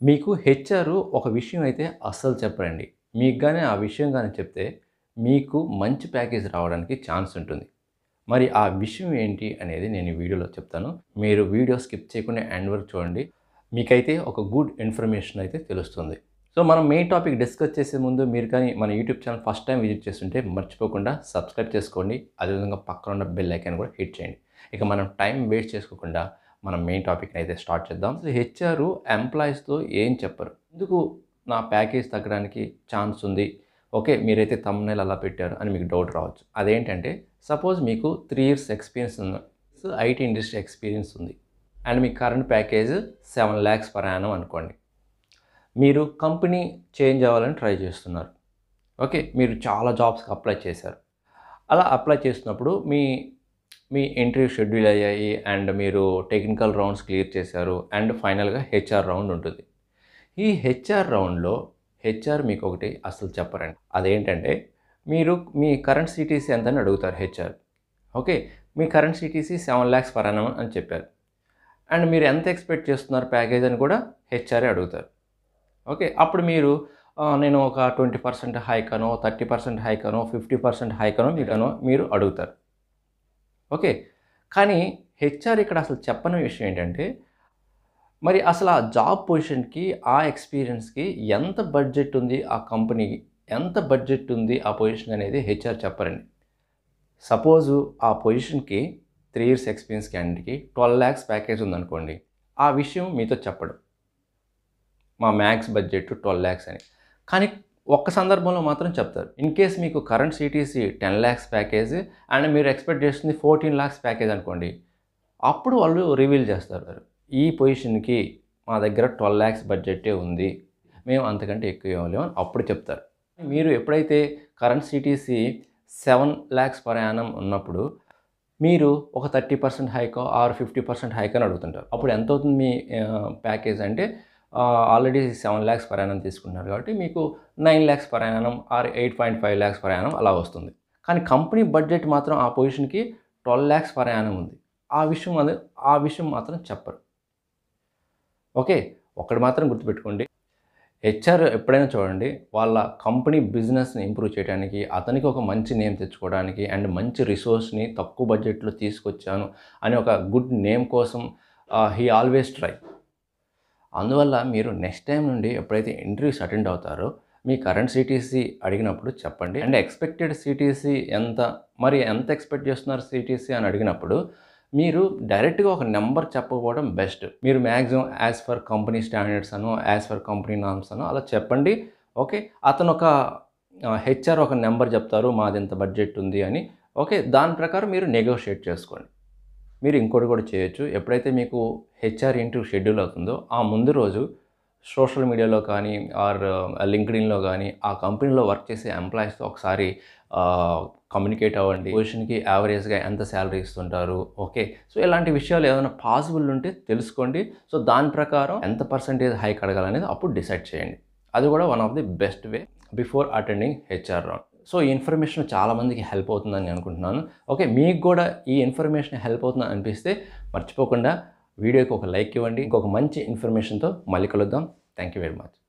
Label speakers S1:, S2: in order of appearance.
S1: మీకు హెచ్ఆర్ ఒక విషయం అయితే అస్సలు చెప్పరండి మీకు కానీ ఆ విషయం కానీ చెప్తే మీకు మంచి ప్యాకేజ్ రావడానికి ఛాన్స్ ఉంటుంది మరి ఆ విషయం ఏంటి అనేది నేను ఈ వీడియోలో చెప్తాను మీరు వీడియో స్కిప్ చేయకుండా ఎండ్ వరకు చూడండి మీకైతే ఒక గుడ్ ఇన్ఫర్మేషన్ అయితే తెలుస్తుంది సో మనం మెయిన్ టాపిక్ డిస్కస్ చేసే ముందు మీరు కానీ మన YouTube channel first time visit చేస్తుంటే మర్చిపోకుండా సబ్స్క్రైబ్ చేసుకోండి అదేవిధంగా పక్కన ఉన్న బెల్ ఐకాన్ కూడా హిట్ చేయండి ఇక మనం టైం వేస్ట్ చేసుకోకుండా మనం మెయిన్ టాపిక్ని అయితే స్టార్ట్ చేద్దాం హెచ్ఆర్ ఎంప్లాయీస్తో ఏం చెప్పరు ఎందుకు నా ప్యాకేజ్ తగ్గడానికి ఛాన్స్ ఉంది ఓకే మీరైతే తమ్మునేలు అలా పెట్టారు అని మీకు డౌట్ రావచ్చు అదేంటంటే సపోజ్ మీకు త్రీ ఇయర్స్ ఎక్స్పీరియన్స్ ఉంది ఐటీ ఇండస్ట్రీ ఎక్స్పీరియన్స్ ఉంది అండ్ మీ current package seven lakhs per annum అనుకోండి మీరు కంపెనీ చేంజ్ అవ్వాలని ట్రై చేస్తున్నారు ఓకే మీరు చాలా జాబ్స్కి అప్లై చేశారు అలా అప్లై చేసినప్పుడు మీ మీ ఇంటర్వ్యూ షెడ్యూల్ అయ్యాయి అండ్ మీరు టెక్నికల్ రౌండ్స్ క్లియర్ చేశారు అండ్ ఫైనల్గా హెచ్ఆర్ రౌండ్ ఉంటుంది ఈ హెచ్ఆర్ రౌండ్లో హెచ్ఆర్ మీకు ఒకటి అసలు చెప్పరండి అదేంటంటే మీరు మీ కరెంట్ సిటీసీ ఎంత అని అడుగుతారు హెచ్ఆర్ ఓకే మీ current CTC seven lakhs per annum అని చెప్పారు అండ్ మీరు ఎంత ఎక్స్పెక్ట్ చేస్తున్నారు ప్యాకేజ్ అని కూడా హెచ్ఆర్ఏ అడుగుతారు ఓకే అప్పుడు మీరు ఆ, నేను ఒక ట్వంటీ పర్సెంట్ హైక్ అనో థర్టీ పర్సెంట్ హైక్ అనో ఫిఫ్టీ పర్సెంట్ హైక్ అనో మీకనో మీరు అడుగుతారు ఓకే కానీ హెచ్ఆర్ ఇక్కడ అసలు చెప్పని విషయం ఏంటంటే మరి అసలు ఆ జాబ్ పొజిషన్కి ఆ ఎక్స్పీరియన్స్కి ఎంత బడ్జెట్ ఉంది ఆ కంపెనీకి ఎంత బడ్జెట్ ఉంది ఆ పొజిషన్ అనేది హెచ్ఆర్ చెప్పరండి సపోజు ఆ పొజిషన్కి త్రీ ఇయర్స్ ఎక్స్పీరియన్స్ క్యాండిడేట్కి ట్వెల్వ్ ల్యాక్స్ ప్యాకేజ్ ఉందనుకోండి ఆ విషయం మీతో చెప్పడు మా మ్యాక్స్ బడ్జెట్ ట్వెల్వ్ ల్యాక్స్ అని కానీ ఒక్క సందర్భంలో మాత్రం చెప్తారు ఇన్ కేస్ మీకు current CTC ten lakhs package and మీరు ఎక్స్పెక్ట్ చేస్తుంది ఫోర్టీన్ ల్యాక్స్ ప్యాకేజ్ అనుకోండి అప్పుడు వాళ్ళు రివీల్ చేస్తారు ఈ పొజిషన్కి మా దగ్గర ట్వెల్వ్ ల్యాక్స్ బడ్జెటే ఉంది మేము అంతకంటే ఎక్కువ ఇవ్వలేము అని అప్పుడు చెప్తారు మీరు ఎప్పుడైతే current CTC seven lakhs per annum ఉన్నప్పుడు మీరు ఒక thirty percent hike or fifty percent hike అని అడుగుతుంటారు అప్పుడు ఎంత అవుతుంది మీ ప్యాకేజ్ అంటే already seven lakhs per annum తీసుకున్నారు కాబట్టి మీకు nine lakhs per annum or eight point five lakhs per annum అలా వస్తుంది కానీ కంపెనీ బడ్జెట్ మాత్రం ఆ పొజిషన్కి ట్వెల్వ్ ల్యాక్స్ పర్ యానం ఉంది ఆ విషయం అది ఆ విషయం మాత్రం చెప్పరు ఓకే ఒకటి మాత్రం గుర్తుపెట్టుకోండి హెచ్ఆర్ ఎప్పుడైనా చూడండి వాళ్ళ కంపెనీ బిజినెస్ని ఇంప్రూవ్ చేయడానికి అతనికి ఒక మంచి నేమ్ తెచ్చుకోవడానికి అండ్ మంచి రిసోర్స్ని తక్కువ బడ్జెట్లో తీసుకొచ్చాను అని ఒక గుడ్ నేమ్ కోసం హీ ఆల్వేస్ ట్రై అందువల్ల మీరు నెక్స్ట్ టైం నుండి ఎప్పుడైతే ఇంటర్వ్యూస్ అటెండ్ అవుతారో మీ కరెంట్ సిటీసీ అడిగినప్పుడు చెప్పండి అండ్ ఎక్స్పెక్టెడ్ సిటీసీ ఎంత మరి ఎంత ఎక్స్పెక్ట్ చేస్తున్నారు సిటీసీ అని అడిగినప్పుడు మీరు డైరెక్ట్గా ఒక నెంబర్ చెప్పకపోవడం బెస్ట్ మీరు maximum as per company standards అను యాజ్ ఫర్ కంపెనీ నామ్స్ అను అలా చెప్పండి ఓకే అతను ఒక హెచ్ఆర్ ఒక నెంబర్ చెప్తారు మాది ఇంత బడ్జెట్ ఉంది అని ఓకే దాని ప్రకారం మీరు నెగోషియేట్ చేసుకోండి మీరు ఇంకోటి కూడా చేయొచ్చు ఎప్పుడైతే మీకు హెచ్ఆర్ ఇంటర్వ్యూ షెడ్యూల్ అవుతుందో ఆ ముందు రోజు సోషల్ మీడియాలో కానీ ఆర్ లింక్డ్ఇన్లో కానీ ఆ కంపెనీలో వర్క్ చేసే ఎంప్లాయీస్తో ఒకసారి కమ్యూనికేట్ అవ్వండి పొజిషన్కి యావరేజ్గా ఎంత శాలరీ ఇస్తుంటారు ఓకే సో ఇలాంటి విషయాలు ఏమైనా పాసిబుల్ ఉంటే తెలుసుకోండి సో దాని ప్రకారం ఎంత పర్సంటేజ్ హైక్ అడగాలనేది అప్పుడు డిసైడ్ చేయండి అది కూడా one of the best way before attending HR round so ఈ ఇన్ఫర్మేషన్ చాలామందికి హెల్ప్ అవుతుందని నేను అనుకుంటున్నాను ఓకే మీకు కూడా ఈ ఇన్ఫర్మేషన్ హెల్ప్ అవుతుందని అనిపిస్తే మర్చిపోకుండా వీడియోకి ఒక లైక్ ఇవ్వండి ఇంకొక మంచి ఇన్ఫర్మేషన్తో మళ్ళీ కలుద్దాం థ్యాంక్ యూ వెరీ మచ్